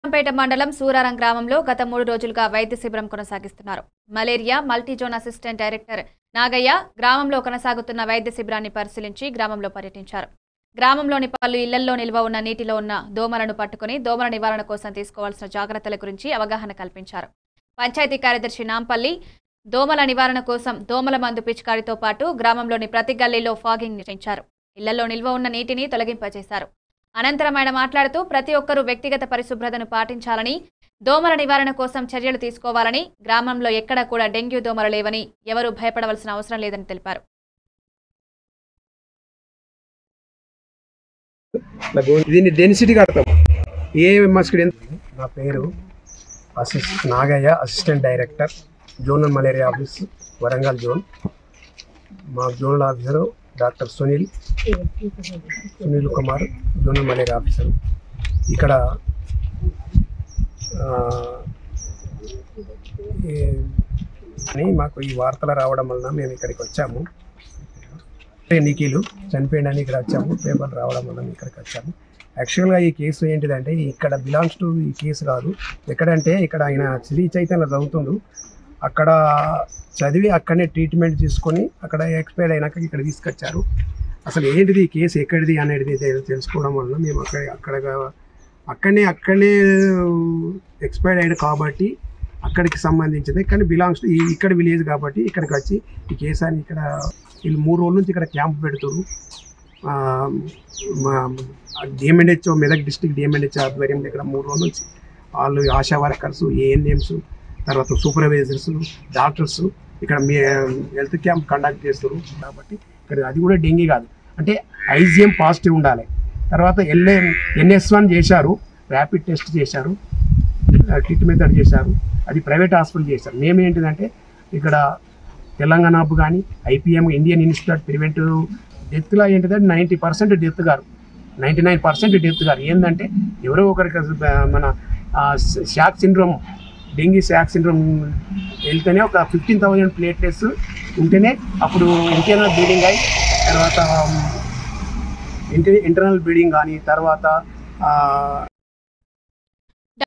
పేట మండలం సూరారం గ్రామంలో గత మూడు రోజులుగా వైద్య శిబిరం కొనసాగిస్తున్నారు malaria multizone assistant director Nagaiah గ్రామంలో కొనసాగుతున్న వైద్య శిబిరాన్ని పరిశీలించి గ్రామంలో పర్యటించారు గ్రామంలోని పలు ఇళ్లలో నిల్వ ఉన్న నీటిలో ఉన్న దోమలను పట్టుకుని దోమల నివారణ కోసం తీసుకోవాల్సిన జాగ్రత్తల గురించి అవగాహన కల్పించారు పంచాయతీ కార్యదర్శి నాంపల్లి దోమల నివారణ కోసం దోమల మందు పిచికారితో పాటు గ్రామంలోని ప్రతి గల్లీలో ఫాగింగ్ నిర్వహించారు ఇళ్లలో నిల్వ ఉన్న నీటిని తొలగింపజేశారు అనంతరం ఆయన మాట్లాడుతూ ప్రతి ఒక్కరూ వ్యక్తిగత పరిశుభ్రతను పాటించాలని దోమల నివారణ కోసం చర్యలు తీసుకోవాలని గ్రామంలో ఎక్కడా కూడా డెంగ్యూ దోమలు లేవని ఎవరూ భయపడవలసిన అవసరం లేదని తెలిపారు దీన్ని డెన్సిటీ కడతాం ఏ మస్కిడ్ నా పేరు అసిస్ Nagaiah assistant director zonal malaria office Warangal zone మా zonal officer doctor Sunil Sunil Kumar zonal malaria officer ఇక్కడ ఆ, ఈ- అని మాకు ఈ వార్తలు రావడం వలన మేము ఇక్కడికి వచ్చాము నిఖిలు చనిపోయిందని ఇక్కడ వచ్చాము పేపర్ రావడం వల్ల ఇక్కడికి వచ్చాము యాక్చువల్గా ఈ కేసు ఏంటిదంటే ఇక్కడ బిలాంగ్స్ టు ఈ కేసు కాదు ఎక్కడంటే ఇక్కడ ఆయన శ్రీ చైతన్య చదువుతుండు అక్కడ చదివి అక్కడనే ట్రీట్మెంట్ తీసుకొని అక్కడ ఎక్స్పైర్ అయినాక ఇక్కడ తీసుకొచ్చారు అసలు ఏంటిది ఈ కేసు ఎక్కడిది అనేది తె- తెలుసుకోవడం వలన మేము అక్కడ అక్కడ అక్కడనే అక్కడనే ఎక్స్పైర్ అయ్యాడు కాబట్టి అక్కడికి సంబంధించింది కానీ బిలాంగ్స్ టు ఈ ఇక్కడ విలేజ్ కాబట్టి ఇక్కడికి వచ్చి ఈ కేసు అని ఇక్కడ వీళ్ళు మూడు రోజుల నుంచి ఇక్కడ క్యాంప్ పెడుతున్నారు ఆ, మా డిఎంఎన్హెచ్ఓ మెదక్ డిస్టిక్ డిఎంఎన్హెచ్ ఆధ్వర్యంలో ఇక్కడ మూడు రోజుల నుంచి వాళ్ళు ఆశా వర్కర్స్ ఏఎన్ఎంస్ తర్వాత సూపర్వైజర్స్ డాక్టర్స్ ఇక్కడ మీ హెల్త్ క్యాంప్ కండక్ట్ చేస్తారు కాబట్టి ఇక్కడ అది కూడా డెంగీ కాదు అంటే ఐజిఎం పాజిటివ్ ఉండాలి తర్వాత ఎల్ఏ ఎన్ఎస్ వన్ చేశారు ర్యాపిడ్ టెస్ట్ చేశారు కిట్ మెథడ్ చేశారు అది ప్రైవేట్ హాస్పిటల్ చేశారు మేమేంటిదంటే ఇక్కడ తెలంగాణ హబ్ కానీ ఐపీఎం ఇండియన్ ఇన్స్టిట్యూట్ ప్రివెంటివ్ డెత్లో ఏంటిదంటే నైంటీ పర్సెంట్ డెత్ గారు నైంటీ నైన్ పర్సెంట్ డెత్ గారు ఏంటంటే ఎవరో ఒకరికి అసలు బ- మన shock syndrome dengue shock syndrome వెళ్తేనే ఒక ఫిఫ్టీన్ థౌజండ్ ప్లేట్లెట్స్ ఉంటేనే అప్పుడు ఇంటర్నల్ బ్లీడింగ్ అయి తర్వాత ఇంటర్ ఇంటర్నల్ బ్లీడింగ్ కానీ తర్వాత